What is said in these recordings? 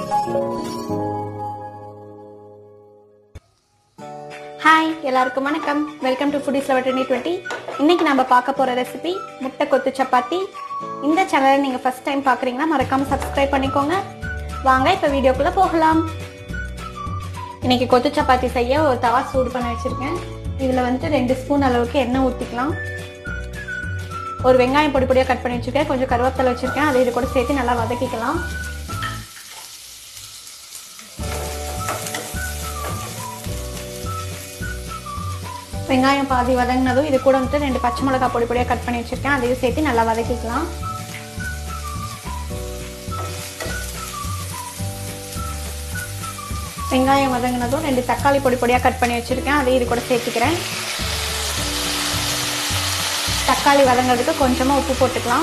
hi எல்லாருக்கும் வணக்கம் welcome to foodies level twenty twenty இன்னைக்கு நம்ம பார்க்க போகிற ரெசிபி முட்டை கொத்து சப்பாத்தி இந்த சேனலை நீங்கள் ஃபர்ஸ்ட் டைம் பார்க்குறீங்கன்னா மறக்காமல் சப்ஸ்கிரைப் பண்ணிக்கோங்க வாங்க இப்போ வீடியோக்குள்ளே போகலாம் இன்னைக்கு கொத்து சப்பாத்தி செய்ய ஒரு தவா சூடு பண்ண வச்சுருக்கேன் இதில் வந்துட்டு ரெண்டு ஸ்பூன் அளவுக்கு எண்ணெய் ஊற்றிக்கலாம் ஒரு வெங்காயம் பொடி பொடியாக கட் பண்ணி வச்சுருக்கேன் கொஞ்சம் கருவேப்பிலை வச்சுருக்கேன் அதை இது கூட சேர்த்து நல்லா வதக்கிக்கலாம் வெங்காயம் பாதி வதங்கினதும் இது கூட வந்துட்டு ரெண்டு பச்சை மிளகாய் பொடி பொடியாக கட் பண்ணி வச்சுருக்கேன் அதையும் சேர்த்து நல்லா வதக்கிக்கலாம் வெங்காயம் வதங்கினதும் ரெண்டு தக்காளி பொடி பொடியாக கட் பண்ணி வச்சுருக்கேன் அதையும் இது கூட சேர்த்துக்கிறேன் தக்காளி வதங்கிறதுக்கு கொஞ்சமாக உப்பு போட்டுக்கலாம்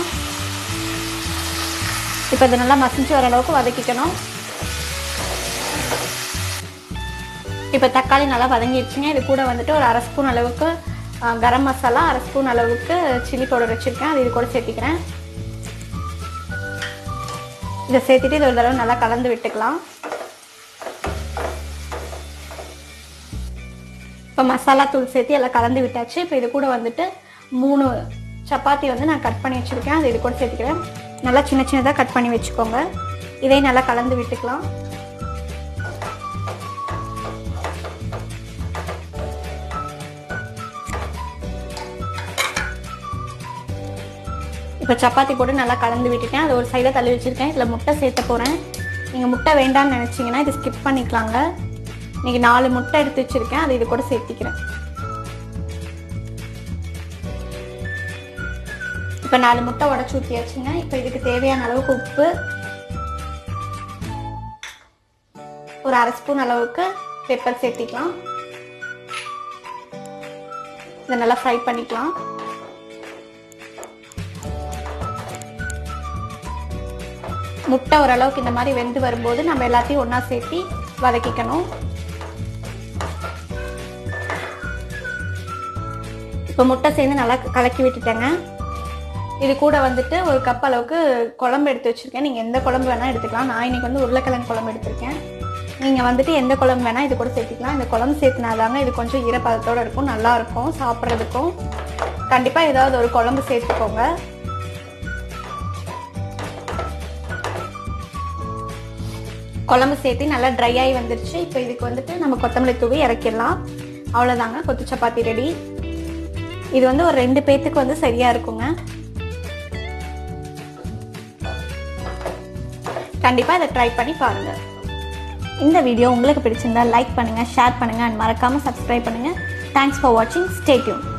இப்போ இது நல்லா மசிஞ்சு வர அளவுக்கு வதக்கிக்கணும் இப்போ தக்காளி நல்லா வதங்கிடுச்சுங்க இது கூட வந்துட்டு ஒரு அரை ஸ்பூன் அளவுக்கு ஆ, கரம் மசாலா அரை ஸ்பூன் அளவுக்கு சில்லி பவுடர் வச்சுருக்கேன் அது இது கூட சேர்த்திக்கிறேன் இதை சேர்த்துட்டு இது ஒரு தடவை நல்லா கலந்து விட்டுக்கலாம் இப்போ மசாலா தூள் சேர்த்து எல்லாம் கலந்து விட்டாச்சு இப்போ இது கூட வந்துட்டு மூணு சப்பாத்தி வந்து நான் கட் பண்ணி வச்சுருக்கேன் அது இது கூட சேர்த்துக்கிறேன் நல்லா சின்ன சின்னதாக கட் பண்ணி வச்சுக்கோங்க இதையும் நல்லா கலந்து விட்டுக்கலாம் இப்போ சப்பாத்தி போட்டு நல்லா கலந்து விட்டுட்டேன் அது ஒரு சைடில் தள்ளி வச்சுருக்கேன் இதில் முட்டை சேர்த்த போகிறேன் நீங்கள் முட்டை வேண்டாம்னு நினச்சிங்கன்னா இது ஸ்கிப் பண்ணிக்கலாங்க இன்றைக்கி நாலு முட்டை எடுத்து வச்சுருக்கேன் அது இது கூட சேர்த்திக்கிறேன் இப்போ நாலு முட்டை உடச்சி ஊற்றியாச்சுங்க இப்போ இதுக்கு தேவையான அளவுக்கு உப்பு ஒரு அரை ஸ்பூன் அளவுக்கு பெப்பர் சேர்த்திக்கலாம் இதை நல்லா ஃப்ரை பண்ணிக்கலாம் முட்டை ஓரளவுக்கு இந்த மாதிரி வெந்து வரும்போது நம்ம எல்லாத்தையும் ஒன்றா சேர்த்து வதக்கிக்கணும் இப்போ முட்டை சேர்ந்து நல்லா கலக்கி விட்டுட்டேங்க இது கூட வந்துட்டு ஒரு கப் அளவுக்கு குழம்பு எடுத்து வச்சுருக்கேன் நீங்கள் எந்த குழம்பு வேணால் எடுத்துக்கலாம் நான் இன்னைக்கு வந்து உருளைக்கிழங்கு குழம்பு எடுத்திருக்கேன் நீங்கள் வந்துட்டு எந்த குழம்பு வேணால் இது கூட சேர்த்துக்கலாம் இந்த குழம்பு சேர்த்துனாதாங்க இது கொஞ்சம் ஈரப்பதத்தோடு இருக்கும் நல்லா இருக்கும் சாப்பிட்றதுக்கும் கண்டிப்பாக ஏதாவது ஒரு குழம்பு சேர்த்துக்கோங்க குழம்பு சேர்த்து நல்லா ட்ரை ஆகி வந்துருச்சு இப்போ இதுக்கு வந்துட்டு நம்ம கொத்தமல்லி தூவி இறக்கிடலாம் அவ்வளோதாங்க கொத்து சப்பாத்தி ரெடி இது வந்து ஒரு ரெண்டு பேத்துக்கு வந்து சரியாக இருக்குங்க கண்டிப்பாக இதை ட்ரை பண்ணி பாருங்கள் இந்த வீடியோ உங்களுக்கு பிடிச்சிருந்தா லைக் பண்ணுங்கள் ஷேர் பண்ணுங்கள் அண்ட் மறக்காமல் சப்ஸ்கிரைப் பண்ணுங்கள் தேங்க்ஸ் ஃபார் வாட்சிங் ஸ்டே டியூன்